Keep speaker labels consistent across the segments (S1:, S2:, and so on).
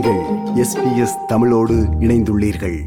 S1: நீங்கள் எஸ்பிஎஸ் தமிழோடு இணைந்துள்ளீர்கள்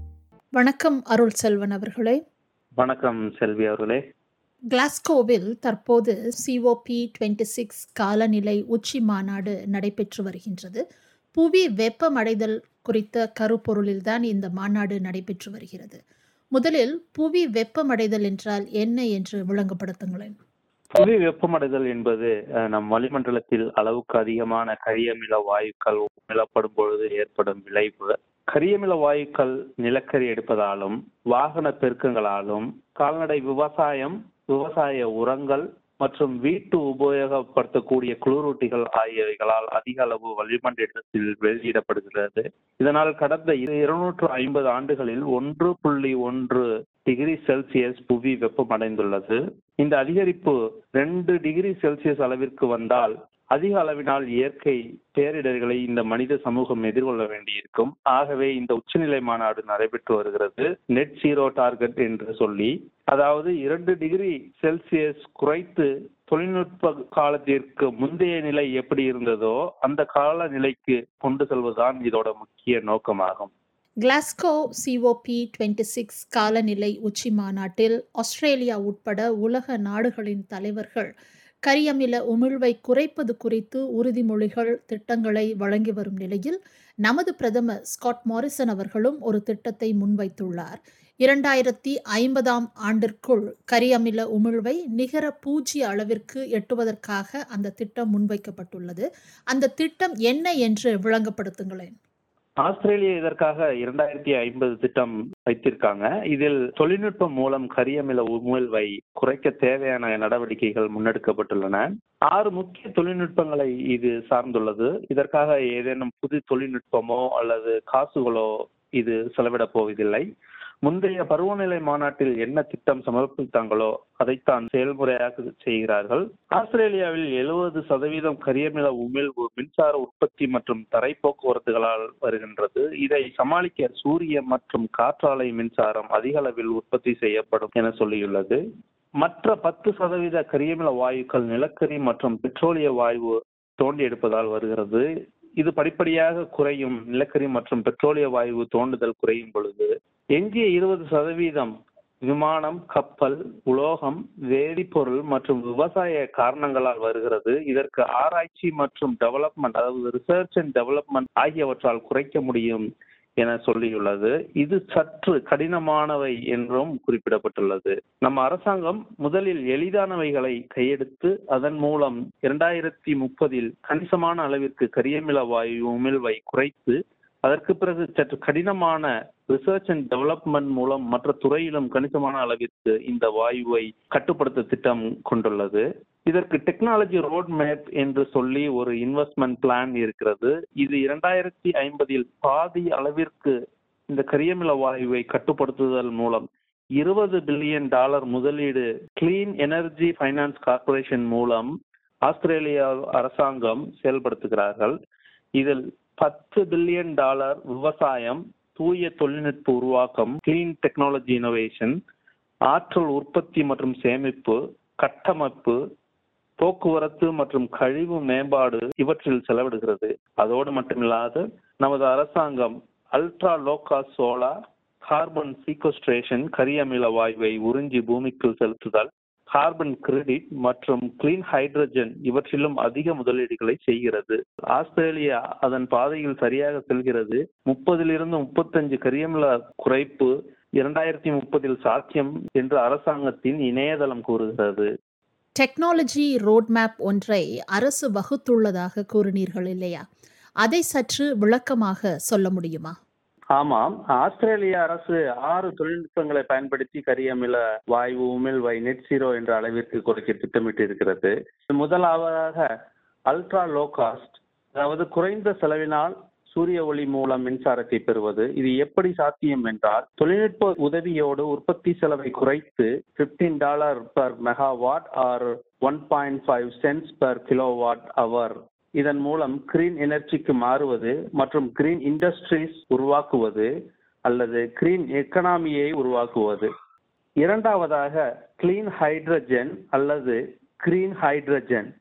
S2: வணக்கம் அருள் செல்வன் அவர்களே
S3: வணக்கம் செல்வி அவர்களே
S2: கிளாஸ்கோவில் தற்போது சிஓபி டுவெண்ட்டி சிக்ஸ் காலநிலை உச்சி மாநாடு நடைபெற்று வருகின்றது புவி வெப்பமடைதல் குறித்த கருப்பொருளில்தான் இந்த மாநாடு நடைபெற்று வருகிறது முதலில் புவி வெப்பமடைதல் என்றால் என்ன என்று விளங்கப்படுத்துங்களேன்
S3: புவி வெப்பமடைதல் என்பது அஹ், நம் வளிமண்டலத்தில் அளவுக்கு அதிகமான கரியமில வாயுக்கள் உமிழப்படும் பொழுது ஏற்படும் விளைவு கரியமில வாயுக்கள் நிலக்கரி எடுப்பதாலும் வாகன பெருக்கங்களாலும் கால்நடை விவசாயம் விவசாய உரங்கள் மற்றும் வீட்டு உபயோகப்படுத்தக்கூடிய குளிரூட்டிகள் ஆகியவைகளால் அதிக அளவு வளிமண்டலத்தில் வெளியிடப்படுகிறது இதனால் கடந்த இரு- இருநூற்று ஐம்பது ஆண்டுகளில் ஒன்று புள்ளி ஒன்று டிகிரி செல்சியஸ் புவி வெப்பமடைந்துள்ளது இந்த அதிகரிப்பு ரெண்டு டிகிரி செல்சியஸ் அளவிற்கு வந்தால் அதிக அளவினால் இயற்கை பேரிடர்களை இந்த மனித சமூகம் எதிர்கொள்ள வேண்டியிருக்கும் ஆகவே இந்த உச்சநிலை மாநாடு நடைபெற்று வருகிறது நெட் ஜீரோ டார்கெட் என்று சொல்லி அதாவது இரண்டு டிகிரி செல்சியஸ் குறைத்து தொழில்நுட்ப காலத்திற்கு முந்தைய நிலை எப்படி இருந்ததோ அந்த கால நிலைக்கு கொண்டு செல்வதுதான் இதோட முக்கிய நோக்கமாகும்
S2: கிளாஸ்கோ சிஓபி டுவெண்ட்டி சிக்ஸ் காலநிலை உச்சி மாநாட்டில் ஆஸ்திரேலியா உட்பட உலக நாடுகளின் தலைவர்கள் கரியமில உமிழ்வை குறைப்பது குறித்து உறுதிமொழிகள் திட்டங்களை வழங்கி வரும் நிலையில் நமது பிரதமர் ஸ்காட் மாரிசன் அவர்களும் ஒரு திட்டத்தை முன்வைத்துள்ளார் இரண்டாயிரத்தி ஐம்பதாம் ஆண்டிற்குள் கரியமில உமிழ்வை நிகர பூஜ்ய அளவிற்கு எட்டுவதற்காக அந்த திட்டம் முன்வைக்கப்பட்டுள்ளது அந்த திட்டம் என்ன என்று விளங்கப்படுத்துங்களேன்
S3: ஆஸ்திரேலியா இதற்காக இரண்டாயிரத்தி ஐம்பது திட்டம் வைத்திருக்காங்க இதில் தொழில்நுட்பம் மூலம் கரியமில உமிழ்வை குறைக்க தேவையான நடவடிக்கைகள் முன்னெடுக்கப்பட்டுள்ளன ஆறு முக்கிய தொழில்நுட்பங்களை இது சார்ந்துள்ளது இதற்காக ஏதேனும் புது தொழில்நுட்பமோ அல்லது காசுகளோ இது செலவிடப் போவதில்லை முந்தைய பருவநிலை மாநாட்டில் என்ன திட்டம் சமர்ப்பித்தாங்களோ அதைத்தான் செயல்முறையாக செய்கிறார்கள் ஆஸ்திரேலியாவில் எழுபது சதவீதம் கரியமில உமிழ்வு மின்சார உற்பத்தி மற்றும் தரை போக்குவரத்துகளால் வருகின்றது இதை சமாளிக்க சூரிய மற்றும் காற்றாலை மின்சாரம் அதிக அளவில் உற்பத்தி செய்யப்படும் என சொல்லியுள்ளது மற்ற பத்து சதவீத கரியமில வாயுக்கள் நிலக்கரி மற்றும் பெட்ரோலிய வாயு தோண்டி எடுப்பதால் வருகிறது இது படிப்படியாக குறையும் நிலக்கரி மற்றும் பெட்ரோலிய வாயு தோண்டுதல் குறையும் பொழுது எஞ்சிய இருபது சதவீதம் விமானம் கப்பல் உலோகம் வேதிப்பொருள் மற்றும் விவசாய காரணங்களால் வருகிறது இதற்கு ஆராய்ச்சி மற்றும் டெவலப்மெண்ட் அதாவது ரிசர்ச் அண்ட் டெவலப்மெண்ட் ஆகியவற்றால் குறைக்க முடியும் என சொல்லியுள்ளது இது சற்று கடினமானவை என்றும் குறிப்பிடப்பட்டுள்ளது நம்ம அரசாங்கம் முதலில் எளிதானவைகளை கையெடுத்து அதன் மூலம் இரண்டாயிரத்தி முப்பதில் கணிசமான அளவிற்கு கரியமில வாயு உமிழ்வை குறைத்து அதற்கு பிறகு சற்று கடினமான ரிசர்ச் அண்ட் டெவலப்மெண்ட் மூலம் மற்ற துறையிலும் கணிசமான அளவிற்கு இந்த வாயுவை கட்டுப்படுத்த திட்டம் கொண்டுள்ளது இதற்கு டெக்னாலஜி ரோட் மேப் என்று சொல்லி ஒரு இன்வெஸ்ட்மெண்ட் பிளான் இருக்கிறது இது இரண்டாயிரத்தி ஐம்பதில் பாதி அளவிற்கு இந்த கரியமில வாயுவை கட்டுப்படுத்துதல் மூலம் இருபது பில்லியன் டாலர் முதலீடு கிளீன் எனர்ஜி ஃபைனான்ஸ் கார்ப்பரேஷன் மூலம் ஆஸ்திரேலியா அரசாங்கம் செயல்படுத்துகிறார்கள் இதில் பத்து பில்லியன் டாலர் விவசாயம் தூய தொழில்நுட்ப உருவாக்கம் கிளீன் டெக்னாலஜி இனோவேஷன் ஆற்றல் உற்பத்தி மற்றும் சேமிப்பு கட்டமைப்பு போக்குவரத்து மற்றும் கழிவு மேம்பாடு இவற்றில் செலவிடுகிறது அதோடு மட்டுமில்லாது நமது அரசாங்கம் அல்ட்ரா லோகா சோலார் கார்பன் சீக்வஸ்ட்ரேஷன் கரியமில வாயுவை உறிஞ்சி பூமிக்குள் செலுத்துதல் கார்பன் கிரெடிட் மற்றும் கிளீன் ஹைட்ரஜன் இவற்றிலும் அதிக முதலீடுகளை செய்கிறது ஆஸ்திரேலியா அதன் பாதையில் சரியாக செல்கிறது முப்பதிலிருந்து முப்பத்தஞ்சு கரியமில குறைப்பு இரண்டாயிரத்தி முப்பதில் சாத்தியம் என்று அரசாங்கத்தின் இணையதளம் கூறுகிறது
S2: டெக்னாலஜி ரோட்மேப் ஒன்றை அரசு வகுத்துள்ளதாக கூறினீர்கள் இல்லையா அதை சற்று விளக்கமாக சொல்ல முடியுமா
S3: ஆமாம் ஆஸ்திரேலிய அரசு ஆறு தொழில்நுட்பங்களை பயன்படுத்தி கரியமில வாயு உமிழ்வை நெட் ஜீரோ என்ற அளவிற்கு குறைக்க திட்டமிட்டு இருக்கிறது முதலாவதாக அல்ட்ரா லோ காஸ்ட் அதாவது குறைந்த செலவினால் சூரிய ஒளி மூலம் மின்சாரத்தை பெறுவது இது எப்படி சாத்தியம் என்றால் தொழில்நுட்ப உதவியோடு உற்பத்தி செலவை குறைத்து 15 dollar per megawatt or one point five cents per kilowatt அவர் இதன் மூலம் கிரீன் எனர்ஜிக்கு மாறுவது மற்றும் கிரீன் இண்டஸ்ட்ரீஸ் உருவாக்குவது அல்லது கிரீன் எக்கனாமியை உருவாக்குவது இரண்டாவதாக கிளீன் ஹைட்ரஜன் அல்லது கிரீன் ஹைட்ரஜன்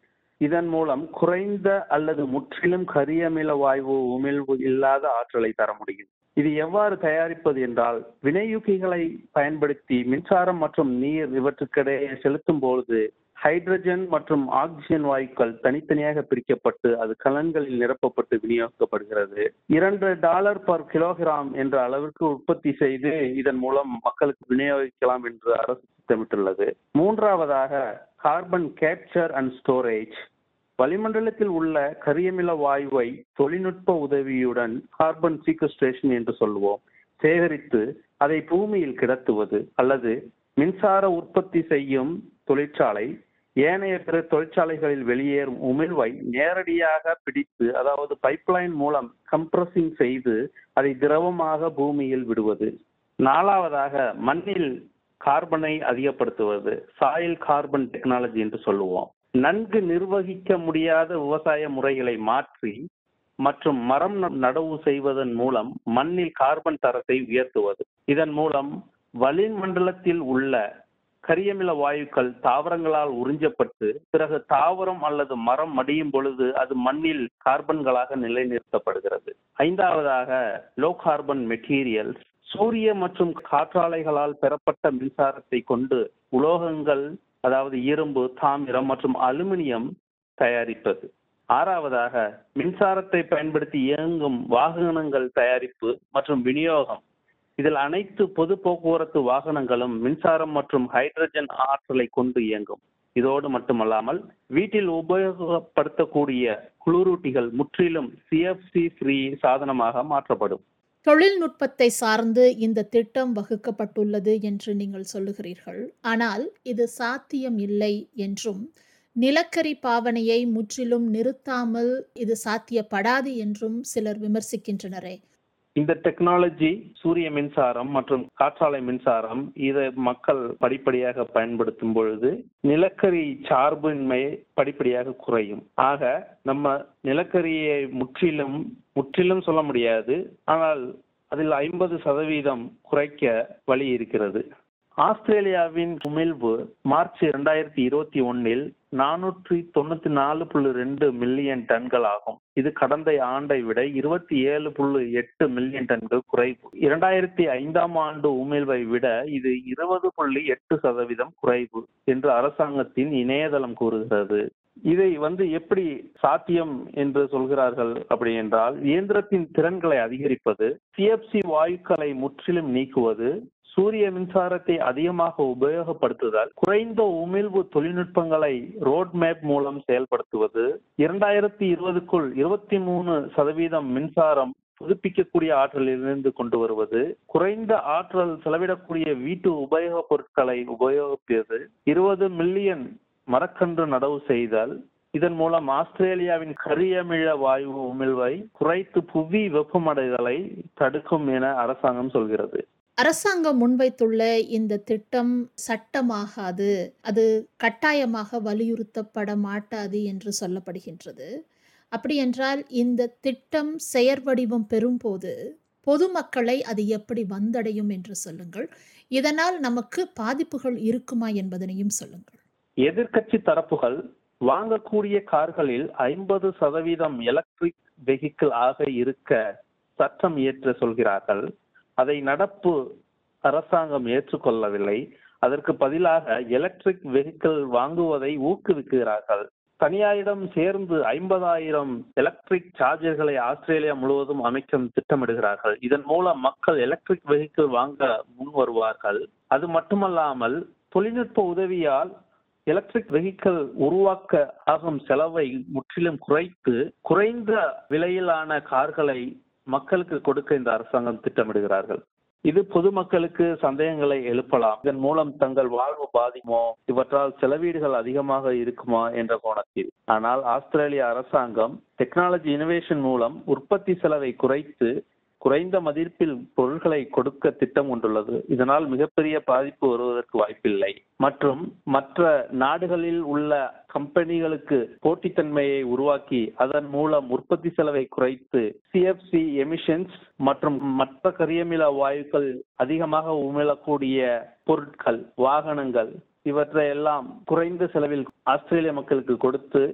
S3: இதன் மூலம் குறைந்த அல்லது முற்றிலும் கரியமில வாயு உமிழ்வு இல்லாத ஆற்றலை தர முடியும் இது எவ்வாறு தயாரிப்பது என்றால் வினையூக்கிகளை பயன்படுத்தி மின்சாரம் மற்றும் நீர் இவற்றுக்கிடையே செலுத்தும் பொழுது ஹைட்ரஜன் மற்றும் ஆக்சிஜன் வாயுக்கள் தனித்தனியாக பிரிக்கப்பட்டு அது கலன்களில் நிரப்பப்பட்டு விநியோகிக்கப்படுகிறது இரண்டு டாலர் பர் கிலோகிராம் என்ற அளவிற்கு உற்பத்தி செய்து இதன் மூலம் மக்களுக்கு விநியோகிக்கலாம் என்று அரசு திட்டமிட்டுள்ளது மூன்றாவதாக கார்பன் கேப்சர் அண்ட் ஸ்டோரேஜ் வளிமண்டலத்தில் உள்ள கரியமில வாயுவை தொழில்நுட்ப உதவியுடன் கார்பன் சீக்வஸ்ட்ரேஷன் என்று சொல்லுவோம் சேகரித்து அதை பூமியில் கிடத்துவது அல்லது மின்சார உற்பத்தி செய்யும் தொழிற்சாலை ஏனைய பிற தொழிற்சாலைகளில் வெளியேறும் உமிழ்வை நேரடியாக பிடித்து அதாவது பைப்லைன் மூலம் கம்ப்ரஸிங் செய்து அதை திரவமாக பூமியில் விடுவது நாலாவதாக மண்ணில் கார்பனை அதிகப்படுத்துவது சாயில் கார்பன் டெக்னாலஜி என்று சொல்லுவோம் நன்கு நிர்வகிக்க முடியாத விவசாய முறைகளை மாற்றி மற்றும் மரம் நடவு செய்வதன் மூலம் மண்ணில் கார்பன் தரத்தை உயர்த்துவது இதன் மூலம் வளிமண்டலத்தில் உள்ள கரியமில வாயுக்கள் தாவரங்களால் உறிஞ்சப்பட்டு பிறகு தாவரம் அல்லது மரம் மடியும் பொழுது அது மண்ணில் கார்பன்களாக நிலைநிறுத்தப்படுகிறது ஐந்தாவதாக லோ கார்பன் மெட்டீரியல்ஸ் சூரிய மற்றும் காற்றாலைகளால் பெறப்பட்ட மின்சாரத்தை கொண்டு உலோகங்கள் அதாவது இரும்பு தாமிரம் மற்றும் அலுமினியம் தயாரிப்பது ஆறாவதாக மின்சாரத்தை பயன்படுத்தி இயங்கும் வாகனங்கள் தயாரிப்பு மற்றும் விநியோகம் இதில் அனைத்து பொது போக்குவரத்து வாகனங்களும் மின்சாரம் மற்றும் ஹைட்ரஜன் ஆற்றலை கொண்டு இயங்கும் இதோடு மட்டுமல்லாமல் வீட்டில் உபயோகப்படுத்தக்கூடிய குளிரூட்டிகள் முற்றிலும் சிஎஃப்சி ஃப்ரீ சாதனமாக மாற்றப்படும்
S2: தொழில்நுட்பத்தை சார்ந்து இந்த திட்டம் வகுக்கப்பட்டுள்ளது என்று நீங்கள் சொல்லுகிறீர்கள் ஆனால் இது சாத்தியம் இல்லை என்றும் நிலக்கரி பாவனையை முற்றிலும் நிறுத்தாமல் இது சாத்தியப்படாது என்றும் சிலர் விமர்சிக்கின்றனரே
S3: இந்த டெக்னாலஜி சூரிய மின்சாரம் மற்றும் காற்றாலை மின்சாரம் இதை மக்கள் படிப்படியாக பயன்படுத்தும் பொழுது நிலக்கரி சார்பின்மை படிப்படியாக குறையும் ஆக நம்ம நிலக்கரியை முற்றிலும் முற்றிலும் சொல்ல முடியாது ஆனால் அதில் ஐம்பது சதவீதம் குறைக்க வழி இருக்கிறது ஆஸ்திரேலியாவின் உமிழ்வு மார்ச் இரண்டாயிரத்தி இருபத்தி ஒன்னில் நானூற்றி தொண்ணூத்தி நாலு புள்ளி ரெண்டு மில்லியன் டன்கள் ஆகும் இது கடந்த ஆண்டை விட இருபத்தி ஏழு புள்ளி எட்டு மில்லியன் டன்கள் குறைவு இரண்டாயிரத்தி ஐந்தாம் ஆண்டு உமிழ்வை விட இது இருபது புள்ளி எட்டு சதவீதம் குறைவு என்று அரசாங்கத்தின் இணையதளம் கூறுகிறது இதை வந்து எப்படி சாத்தியம் என்று சொல்கிறார்கள் அப்படி என்றால் இயந்திரத்தின் திறன்களை அதிகரிப்பது சிஎப்சி வாயுக்களை முற்றிலும் நீக்குவது சூரிய மின்சாரத்தை அதிகமாக உபயோகப்படுத்துதல் குறைந்த உமிழ்வு தொழில்நுட்பங்களை ரோட் மேப் மூலம் செயல்படுத்துவது இரண்டாயிரத்தி இருபதுக்குள் இருபத்தி மூணு சதவீதம் மின்சாரம் புதுப்பிக்கக்கூடிய ஆற்றலிலிருந்து கொண்டு வருவது குறைந்த ஆற்றல் செலவிடக்கூடிய வீட்டு உபயோகப் பொருட்களை உபயோகிப்பது இருபது மில்லியன் மரக்கன்று நடவு செய்தல் இதன் மூலம் ஆஸ்திரேலியாவின் கரியமிழ வாயு உமிழ்வை குறைத்து புவி வெப்பமடைதலை தடுக்கும் என அரசாங்கம் சொல்கிறது
S2: அரசாங்கம் முன்வைத்துள்ள இந்த திட்டம் சட்டமாகாது அது கட்டாயமாக வலியுறுத்தப்பட மாட்டாது என்று சொல்லப்படுகின்றது அப்படி என்றால் இந்த திட்டம் செயற்வடிவம் பெறும்போது பொதுமக்களை அது எப்படி வந்தடையும் என்று சொல்லுங்கள் இதனால் நமக்கு பாதிப்புகள் இருக்குமா என்பதனையும் சொல்லுங்கள்
S3: எதிர்கட்சி தரப்புகள் வாங்கக்கூடிய கார்களில் ஐம்பது சதவீதம் எலக்ட்ரிக் வெஹிக்கிள் ஆக இருக்க சட்டம் இயற்ற சொல்கிறார்கள் அதை நடப்பு அரசாங்கம் ஏற்றுக்கொள்ளவில்லை அதற்கு பதிலாக எலக்ட்ரிக் வெஹிக்கிள் வாங்குவதை ஊக்குவிக்கிறார்கள் தனியாரிடம் சேர்ந்து ஐம்பதாயிரம் எலக்ட்ரிக் சார்ஜர்களை ஆஸ்திரேலியா முழுவதும் அமைக்க திட்டமிடுகிறார்கள் இதன் மூலம் மக்கள் எலக்ட்ரிக் வெஹிக்கிள் வாங்க முன் வருவார்கள் அது மட்டுமல்லாமல் தொழில்நுட்ப உதவியால் எலக்ட்ரிக் வெஹிக்கிள் உருவாக்க ஆகும் செலவை முற்றிலும் குறைத்து குறைந்த விலையிலான கார்களை மக்களுக்கு கொடுக்க இந்த அரசாங்கம் திட்டமிடுகிறார்கள் இது பொதுமக்களுக்கு சந்தேகங்களை எழுப்பலாம் இதன் மூலம் தங்கள் வாழ்வு பாதிக்குமோ இவற்றால் செலவீடுகள் அதிகமாக இருக்குமா என்ற கோணத்தில் ஆனால் ஆஸ்திரேலிய அரசாங்கம் டெக்னாலஜி இனோவேஷன் மூலம் உற்பத்தி செலவை குறைத்து குறைந்த மதிப்பில் பொருட்களை கொடுக்க திட்டம் கொண்டுள்ளது இதனால் மிகப்பெரிய பாதிப்பு வருவதற்கு வாய்ப்பில்லை மற்றும் மற்ற நாடுகளில் உள்ள கம்பெனிகளுக்கு போட்டித்தன்மையை உருவாக்கி அதன் மூலம் உற்பத்தி செலவை குறைத்து சிஎஃப்சி எமிஷன்ஸ் மற்றும் மற்ற கரியமில வாயுக்கள் அதிகமாக உமிழக்கூடிய பொருட்கள் வாகனங்கள் இவற்றை எல்லாம் குறைந்த செலவில் ஆஸ்திரேலிய மக்களுக்கு கொடுத்து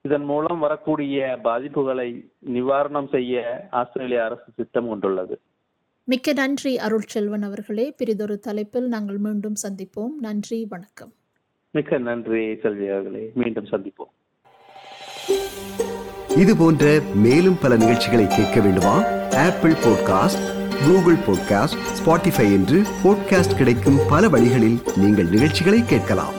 S3: இதன் மூலம் வரக்கூடிய பாதிப்புகளை நிவாரணம் செய்ய ஆஸ்திரேலிய அரசு திட்டம் கொண்டுள்ளது
S2: மிக்க நன்றி அருள்செல்வன் அவர்களே பிரிதொரு தலைப்பில் நாங்கள் மீண்டும் சந்திப்போம் நன்றி வணக்கம்
S3: மிக்க நன்றி செல்வி அவர்களே மீண்டும் சந்திப்போம்
S1: இது போன்ற மேலும் பல நிகழ்ச்சிகளை கேட்க வேண்டுமா Apple podcast Google podcast Spotify என்று பாட்காஸ்ட் கிடைக்கும் பல வழிகளில் நீங்கள் நிகழ்ச்சிகளை கேட்கலாம்